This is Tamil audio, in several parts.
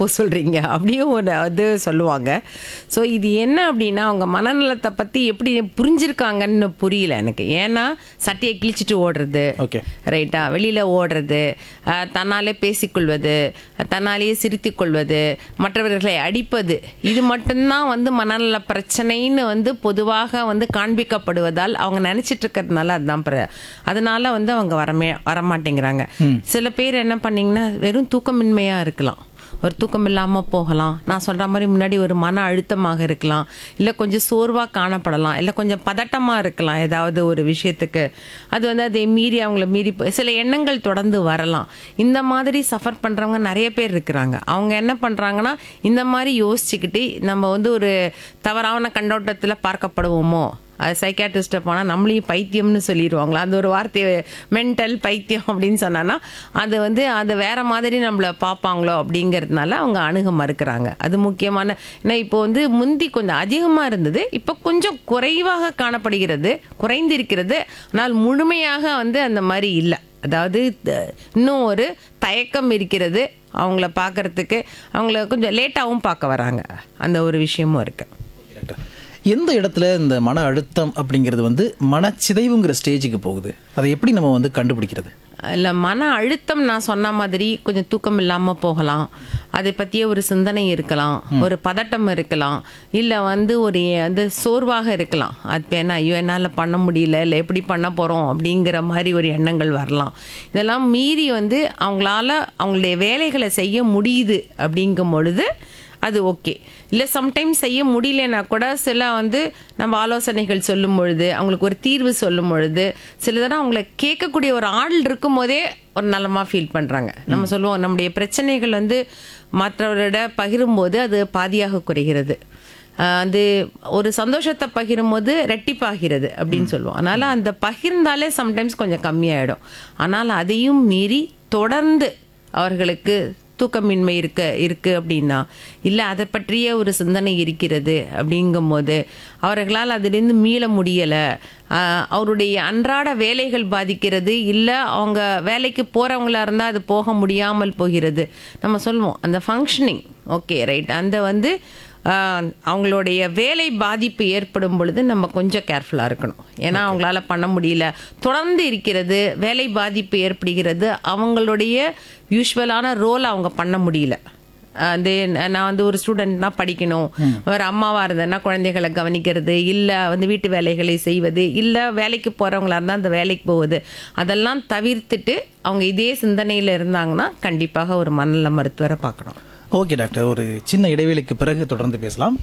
போக சொல்கிறீங்க அப்படியும் ஒரு இது சொல்லுவாங்க ஸோ இது என்ன அப்படின்னா அவங்க மனநலத்தை பற்றி எப்படி புரிஞ்சிருக்காங்கன்னு புரியல எனக்கு ஏன்னா சட்டையை கிழிச்சிட்டு ஓடுறது ஓகே ரைட்டா வெளியில் ஓடுறது அஹ், தன்னாலே பேசிக்கொள்வது தன்னாலேயே சிரித்துக் கொள்வது மற்றவர்களை அடிப்பது இது மட்டும்தான் வந்து மனநல பிரச்சனைன்னு வந்து பொதுவாக வந்து காண்பிக்கப்படுவதால் அவங்க நினைச்சிட்டு இருக்கிறதுனால அதுதான் பிர- அதனால வந்து அவங்க வரமே வரமாட்டேங்கிறாங்க சில பேர் என்ன பண்ணீங்கன்னா வெறும் தூக்கமின்மையா இருக்கலாம் ஒரு தூக்கம் இல்லாமல் போகலாம் நான் சொல்கிற மாதிரி முன்னாடி ஒரு மன அழுத்தமாக இருக்கலாம் இல்லை கொஞ்சம் சோர்வாக காணப்படலாம் இல்லை கொஞ்சம் பதட்டமாக இருக்கலாம் ஏதாவது ஒரு விஷயத்துக்கு அது வந்து அதை மீறி அவங்கள மீறி போ- சில எண்ணங்கள் தொடர்ந்து வரலாம் இந்த மாதிரி சஃபர் பண்ணுறவங்க நிறைய பேர் இருக்கிறாங்க அவங்க என்ன பண்ணுறாங்கன்னா இந்த மாதிரி யோசிச்சுக்கிட்டு நம்ம வந்து ஒரு தவறான கண்ணோட்டத்தில் பார்க்கப்படுவோமோ அது சைக்காட்ரிஸ்ட்டை போனால் நம்மளையும் பைத்தியம்னு சொல்லிடுவாங்களா அந்த ஒரு வார்த்தையை மென்டல் பைத்தியம் அப்படின்னு சொன்னான்னா அது வந்து அது வேற மாதிரி நம்மளை பார்ப்பாங்களோ அப்படிங்கிறதுனால அவங்க அணுக மறுக்கிறாங்க அது முக்கியமான ஏன்னா இப்போ வந்து முந்தி கொஞ்சம் அதிகமாக இருந்தது இப்போ கொஞ்சம் குறைவாக காணப்படுகிறது குறைந்திருக்கிறது ஆனால் முழுமையாக வந்து அந்த மாதிரி இல்லை அதாவது த- இன்னும் ஒரு தயக்கம் இருக்கிறது அவங்கள பார்க்கறதுக்கு அவங்கள கொஞ்சம் லேட்டாகவும் பார்க்க வராங்க அந்த ஒரு விஷயமும் இருக்குது டாக்டர் எந்த இடத்துல இந்த மன அழுத்தம் அப்படிங்கிறது வந்து மனச்சிதைவுங்கிற ஸ்டேஜுக்கு போகுது அதை எப்படி நம்ம வந்து கண்டுபிடிக்கிறது இல்லை மன அழுத்தம் நான் சொன்ன மாதிரி கொஞ்சம் தூக்கம் இல்லாமல் போகலாம் அதை பற்றிய ஒரு சிந்தனை இருக்கலாம் ஒரு பதட்டம் இருக்கலாம் இல்லை வந்து ஒரு வந்து சோர்வாக இருக்கலாம் அது என்ன ஐயோ என்னால் பண்ண முடியல இல்லை எப்படி பண்ண போகிறோம் அப்படிங்கிற மாதிரி ஒரு எண்ணங்கள் வரலாம் இதெல்லாம் மீறி வந்து அவங்களால அவங்களுடைய வேலைகளை செய்ய முடியுது அப்படிங்கும் பொழுது அது ஓகே இல்லை சம்டைம்ஸ் செய்ய முடியலனா கூட சில வந்து நம்ம ஆலோசனைகள் சொல்லும் பொழுது அவங்களுக்கு ஒரு தீர்வு சொல்லும் பொழுது சில தடவை அவங்கள கேட்கக்கூடிய ஒரு ஆள் இருக்கும் போதே ஒரு நலமாக ஃபீல் பண்ணுறாங்க நம்ம சொல்லுவோம் நம்முடைய பிரச்சனைகள் வந்து மற்றவரிட பகிரும்போது அது பாதியாக குறைகிறது ஆஹ் அது ஒரு சந்தோஷத்தை பகிரும்போது ரெட்டிப்பாகிறது அப்படின்னு சொல்லுவோம் அதனால அந்த பகிர்ந்தாலே சம்டைம்ஸ் கொஞ்சம் கம்மியாயிடும் ஆனால் அதையும் மீறி தொடர்ந்து அவர்களுக்கு தூக்கமின்மை இருக்க இருக்கு அப்படின்னா இல்லை அதை பற்றிய ஒரு சிந்தனை இருக்கிறது அப்படிங்கும்போது அவர்களால் அதிலிருந்து மீள முடியலை அவருடைய அன்றாட வேலைகள் பாதிக்கிறது இல்லை அவங்க வேலைக்கு போகிறவங்களா இருந்தால் அது போக முடியாமல் போகிறது நம்ம சொல்லுவோம் அந்த ஃபங்க்ஷனிங் ஓகே ரைட் அந்த வந்து ஆஹ், அவங்களுடைய வேலை பாதிப்பு ஏற்படும் பொழுது நம்ம கொஞ்சம் கேர்ஃபுல்லாக இருக்கணும் ஏன்னா அவங்களால பண்ண முடியல தொடர்ந்து இருக்கிறது வேலை பாதிப்பு ஏற்படுகிறது அவங்களுடைய யூஸ்வலான ரோல் அவங்க பண்ண முடியல அது நான் வந்து ஒரு ஸ்டூடெண்ட்னா படிக்கணும் ஒரு அம்மாவா இருந்தேன்னா குழந்தைகளை கவனிக்கிறது இல்லை வந்து வீட்டு வேலைகளை செய்வது இல்லை வேலைக்கு போறவங்களா இருந்தால் அந்த வேலைக்கு போவது அதெல்லாம் தவிர்த்துட்டு அவங்க இதே சிந்தனையில் இருந்தாங்கன்னா கண்டிப்பாக ஒரு மனநல மருத்துவரை பார்க்கணும் ஓகே டாக்டர் ஒரு சின்ன இடைவேளைக்கு பிறகு தொடர்ந்து பேசலாம்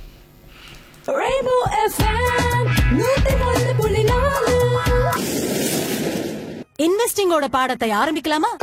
Rainbow FM, நூத்தி ஒன்று புள்ளி நாலு. இன்வெஸ்டிங்கோட பாடத்தை ஆரம்பிக்கலாமா